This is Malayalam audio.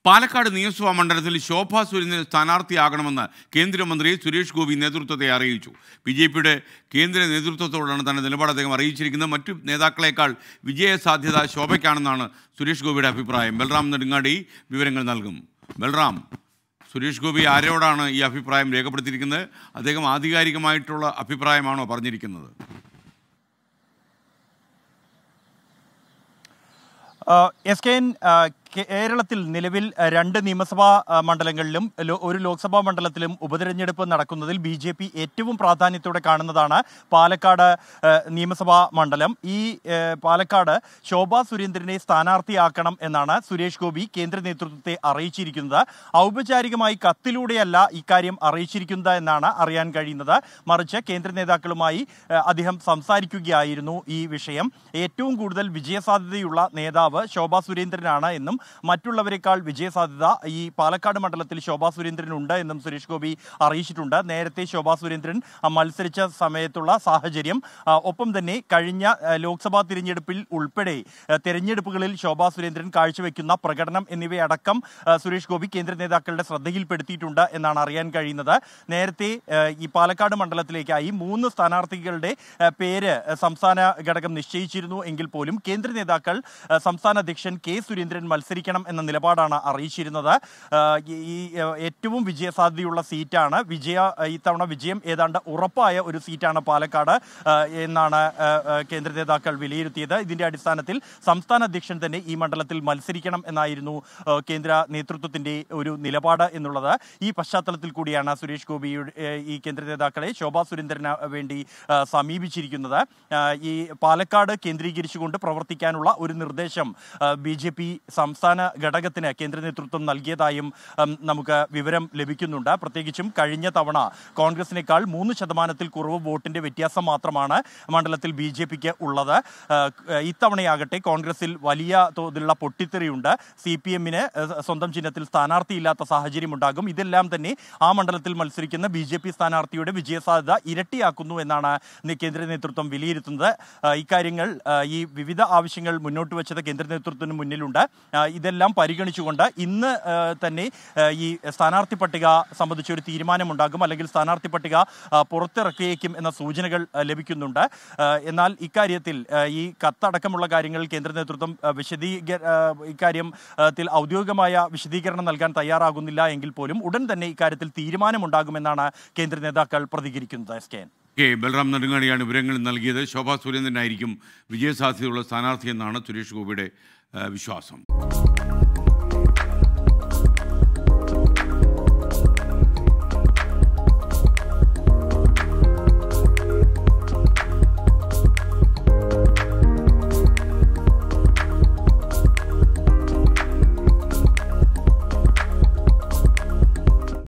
പാലക്കാട് നിയമസഭാ മണ്ഡലത്തിൽ ശോഭാ സുരേന്ദ്രൻ സ്ഥാനാർത്ഥിയാകണമെന്ന് കേന്ദ്രമന്ത്രി സുരേഷ് ഗോപി നേതൃത്വത്തെ അറിയിച്ചു ബി ജെ പിയുടെ കേന്ദ്ര നേതൃത്വത്തോടാണ് തന്റെ നിലപാട് അദ്ദേഹം അറിയിച്ചിരിക്കുന്നത് മറ്റു നേതാക്കളെക്കാൾ വിജയസാധ്യത ശോഭയ്ക്കാണെന്നാണ് സുരേഷ് ഗോപിയുടെ അഭിപ്രായം ബൽറാം നെടുങ്ങാടി വിവരങ്ങൾ നൽകും ബൽറാം സുരേഷ് ഗോപി ആരോടാണ് ഈ അഭിപ്രായം രേഖപ്പെടുത്തിയിരിക്കുന്നത് അദ്ദേഹം ആധികാരികമായിട്ടുള്ള അഭിപ്രായമാണോ പറഞ്ഞിരിക്കുന്നത് എസ് കെ എൻ കേരളത്തിൽ നിലവിൽ ആ, രണ്ട് നിയമസഭാ ആ, മണ്ഡലങ്ങളിലും ലോ- ഒരു ലോക്സഭാ മണ്ഡലത്തിലും ഉപതെരഞ്ഞെടുപ്പ് നടക്കുന്നതിൽ ബി ജെ പി ഏറ്റവും പ്രാധാന്യത്തോടെ കാണുന്നതാണ് പാലക്കാട് ആ, നിയമസഭാ മണ്ഡലം ഈ ആ, പാലക്കാട് ശോഭാ സുരേന്ദ്രനെ സ്ഥാനാർത്ഥിയാക്കണം എന്നാണ് സുരേഷ് ഗോപി കേന്ദ്ര നേതൃത്വത്തെ അറിയിച്ചിരിക്കുന്നത് ഔപചാരികമായി കത്തിലൂടെയല്ല ഇക്കാര്യം അറിയിച്ചിരിക്കുന്നത് എന്നാണ് അറിയാൻ കഴിയുന്നത് മറിച്ച് കേന്ദ്ര നേതാക്കളുമായി ആ, അദ്ദേഹം സംസാരിക്കുകയായിരുന്നു ഈ വിഷയം ഏറ്റവും കൂടുതൽ വിജയസാധ്യതയുള്ള നേതാവ് ശോഭാ സുരേന്ദ്രനാണ് എന്നും മറ്റുള്ളവരെക്കാൾ വിജയസാധ്യത ഈ പാലക്കാട് മണ്ഡലത്തിൽ ശോഭാ സുരേന്ദ്രൻ ഉണ്ട് എന്നും സുരേഷ് ഗോപി അറിയിച്ചിട്ടുണ്ട് നേരത്തെ ശോഭാ സുരേന്ദ്രൻ ആ, മത്സരിച്ച സമയത്തുള്ള സാഹചര്യം ആ, ഒപ്പം തന്നെ കഴിഞ്ഞ ആ, ലോക്സഭാ തിരഞ്ഞെടുപ്പിൽ ഉൾപ്പെടെ ആ, തെരഞ്ഞെടുപ്പുകളിൽ ശോഭാ സുരേന്ദ്രൻ കാഴ്ചവെക്കുന്ന പ്രകടനം എന്നിവയടക്കം ആ, സുരേഷ് ഗോപി കേന്ദ്ര നേതാക്കളുടെ ശ്രദ്ധയിൽപ്പെടുത്തിയിട്ടുണ്ട് എന്നാണ് അറിയാൻ കഴിയുന്നത് നേരത്തെ ആ, ഈ പാലക്കാട് മണ്ഡലത്തിലേക്കായി മൂന്ന് സ്ഥാനാർത്ഥികളുടെ ആ, പേര് ആ, സംസ്ഥാന ഘടകം നിശ്ചയിച്ചിരുന്നു എങ്കിൽ പോലും കേന്ദ്ര നേതാക്കൾ ആ, സംസ്ഥാന അധ്യക്ഷൻ കെ സുരേന്ദ്രൻ മത്സരിക്കണം എന്ന നിലപാടാണ് അറിയിച്ചിരുന്നത് ആ, ഈ ഈ, ആ, ഏറ്റവും വിജയസാധ്യതയുള്ള സീറ്റാണ് വിജയ ഇത്തവണ വിജയം ഏതാണ്ട് ഉറപ്പായ ഒരു സീറ്റാണ് പാലക്കാട് ആ, എന്നാണ് ആ, ആ, കേന്ദ്ര നേതാക്കൾ വിലയിരുത്തിയത് ഇതിന്റെ അടിസ്ഥാനത്തിൽ സംസ്ഥാന അധ്യക്ഷൻ തന്നെ ഈ മണ്ഡലത്തിൽ മത്സരിക്കണം എന്നായിരുന്നു ആ, കേന്ദ്ര നേതൃത്വത്തിന്റെ ഒരു നിലപാട് എന്നുള്ളത് ഈ പശ്ചാത്തലത്തിൽ കൂടിയാണ് സുരേഷ് ഗോപിയുടെ ഏ, ഈ കേന്ദ്ര നേതാക്കളെ ശോഭാ സുരേന്ദ്രന് വേണ്ടി ആ, സമീപിച്ചിരിക്കുന്നത് ആ, ഈ പാലക്കാട് കേന്ദ്രീകരിച്ചുകൊണ്ട് പ്രവർത്തിക്കാനുള്ള ഒരു നിർദ്ദേശം ബി ജെ പി സംസ്ഥാന ഘടകത്തിന് കേന്ദ്ര നേതൃത്വം നൽകിയതായും ഉം, നമുക്ക് വിവരം ലഭിക്കുന്നുണ്ട് പ്രത്യേകിച്ചും കഴിഞ്ഞ തവണ കോൺഗ്രസിനേക്കാൾ മൂന്ന് ശതമാനത്തിൽ കുറവ് വോട്ടിന്റെ വ്യത്യാസം മാത്രമാണ് മണ്ഡലത്തിൽ ബി ജെ പിക്ക് ഉള്ളത് ആ, ഇത്തവണയാകട്ടെ കോൺഗ്രസിൽ വലിയ തോതിലുള്ള പൊട്ടിത്തെറിയുണ്ട് സി പി എമ്മിന് സ്വന്തം ചിഹ്നത്തിൽ സ്ഥാനാർത്ഥിയില്ലാത്ത സാഹചര്യം ഉണ്ടാകും ഇതെല്ലാം തന്നെ ആ മണ്ഡലത്തിൽ മത്സരിക്കുന്ന ബി ജെ പി സ്ഥാനാർത്ഥിയുടെ വിജയസാധ്യത ഇരട്ടിയാക്കുന്നു എന്നാണ് നി- കേന്ദ്ര നേതൃത്വം വിലയിരുത്തുന്നത് ആ, ഇക്കാര്യങ്ങൾ ആ, ഈ വിവിധ ആവശ്യങ്ങൾ മുന്നോട്ട് വെച്ചത് കേന്ദ്ര നേതൃത്വത്തിന് മുന്നിലുണ്ട് ആ, ഇതെല്ലാം പരിഗണിച്ചുകൊണ്ട് ഇന്ന് ആ, തന്നെ ആ, ഈ സ്ഥാനാർത്ഥി പട്ടിക സംബന്ധിച്ച ഒരു തീരുമാനമുണ്ടാകും അല്ലെങ്കിൽ സ്ഥാനാർത്ഥി പട്ടിക ആ, പുറത്തിറക്കിയേക്കും എന്ന സൂചനകൾ ആ, ലഭിക്കുന്നുണ്ട് ആ, എന്നാൽ ഇക്കാര്യത്തിൽ ആ, ഈ കത്തടക്കമുള്ള കാര്യങ്ങൾ കേന്ദ്ര നേതൃത്വം ആ, വിശദീക ആ, ഇക്കാര്യം ആ, ത്തിൽ ഔദ്യോഗികമായ വിശദീകരണം നൽകാൻ തയ്യാറാകുന്നില്ല എങ്കിൽ പോലും ഉടൻ തന്നെ ഇക്കാര്യത്തിൽ തീരുമാനമുണ്ടാകുമെന്നാണ് കേന്ദ്ര നേതാക്കൾ പ്രതികരിക്കുന്നത് S K N K Balram നെടുങ്ങാടിയാണ് വിവരങ്ങൾ നൽകിയത് ശോഭാ സുരേന്ദ്രനായിരിക്കും വിജയസാധ്യതയുള്ള സ്ഥാനാർത്ഥിയെന്നാണ് സുരേഷ് ഗോപിയുടെ ആ, വിശ്വാസം